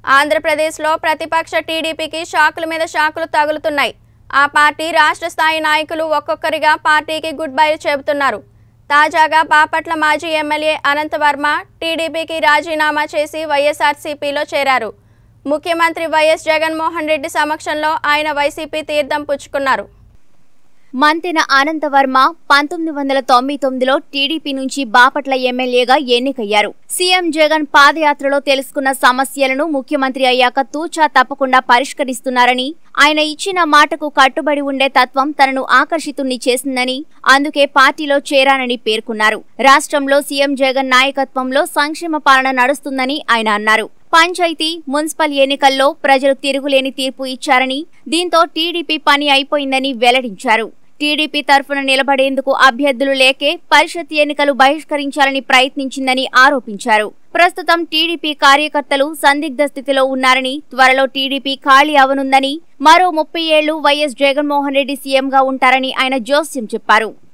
ఆంధ్రప్రదేశ్లో ప్రతిపక్ష టీడీపీకి షాకుల మీద షాకులు తగులుతున్నాయి ఆ పార్టీ రాష్ట్ర స్థాయి నాయకులు ఒక్కొక్కరిగా పార్టీకి గుడ్ బై చెబుతున్నారు తాజాగా బాపట్ల మాజీ ఎమ్మెల్యే అనంత వర్మ టీడీపీకి రాజీనామా చేసి వైఎస్ఆర్సీపీలో చేరారు ముఖ్యమంత్రి వైఎస్ జగన్మోహన్ రెడ్డి సమక్షంలో ఆయన వైసీపీ తీర్థం పుచ్చుకున్నారు మంతెన అనంతవర్మ పంతొమ్మిది వందల తొంభై తొమ్మిదిలో టీడీపీ నుంచి బాపట్ల ఎమ్మెల్యేగా ఎన్నికయ్యారు సీఎం జగన్ పాదయాత్రలో తెలుసుకున్న సమస్యలను ముఖ్యమంత్రి అయ్యాక తూచా తప్పకుండా పరిష్కరిస్తున్నారని ఆయన ఇచ్చిన మాటకు కట్టుబడి ఉండే తత్వం తనను ఆకర్షితుణ్ణి చేసిందని అందుకే పార్టీలో చేరానని పేర్కొన్నారు రాష్ట్రంలో సీఎం జగన్ నాయకత్వంలో సంక్షేమ పాలన నడుస్తుందని ఆయన అన్నారు పంచాయతీ మున్సిపల్ ఎన్నికల్లో ప్రజలు తిరుగులేని తీర్పు ఇచ్చారని దీంతో టీడీపీ పని అయిపోయిందని వెల్లడించారు టీడీపీ తరఫున నిలబడేందుకు అభ్యర్థులు లేకే పరిషత్ ఎన్నికలు బహిష్కరించాలని ప్రయత్నించిందని ఆరోపించారు ప్రస్తుతం టీడీపీ కార్యకర్తలు సందిగ్ధ స్థితిలో ఉన్నారని త్వరలో టీడీపీ ఖాళీ అవనుందని మరో ముప్పై ఏళ్లు వైఎస్ జగన్మోహన్ రెడ్డి సీఎంగా ఉంటారని ఆయన జోస్యం చెప్పారు